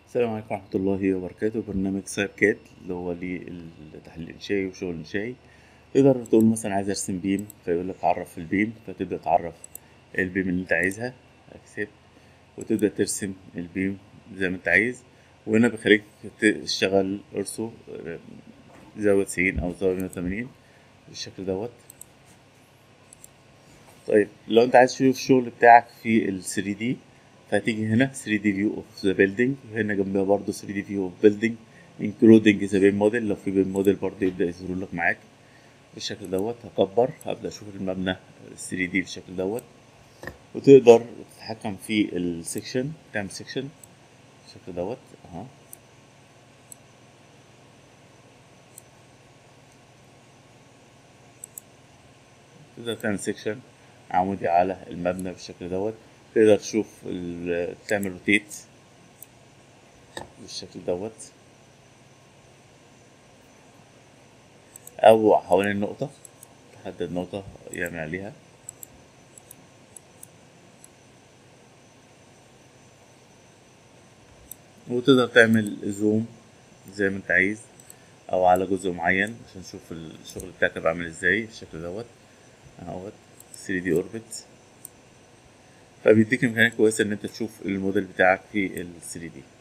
السلام عليكم ورحمة الله وبركاته برنامج سايب كات اللي هو للتحليل الإنشائي وشغل إنشائي تقدر تقول مثلا عايز أرسم بيم فيقول لك عرف البيم فتبدأ تعرف البيم اللي أنت عايزها أكسبت وتبدأ ترسم البيم زي ما أنت عايز وهنا بيخليك تشتغل أرسو زاوية تسعين أو زاوية مية وتمانين بالشكل دوت طيب لو أنت عايز تشوف الشغل بتاعك في ال 3 دي فهتيجي هنا 3 دي فيو اوف ذا بيلدينج وهنا جنبها برضه 3 دي فيو اوف بيلدينج انكلودنج ذا بيم موديل لو في بيم موديل برضه يبدا يظهر لك معاك بالشكل دوت هكبر هبدا اشوف المبنى 3 دي بالشكل دوت وتقدر تتحكم في السكشن تعمل سكشن بالشكل دوت اها تقدر تعمل سكشن عمودي على المبنى بالشكل دوت تقدر تشوف تعمل روتيت بالشكل دوت او حوالين النقطة تحدد نقطة يعمل عليها وتقدر تعمل زوم زي ما انت عايز او على جزء معين عشان تشوف الشغل بتاعك هيبقى عامل ازاي بالشكل دوت اهوت 3 دي اوربت فبيديك امكانيه كويسه ان انت تشوف الموديل بتاعك في ال 3 دي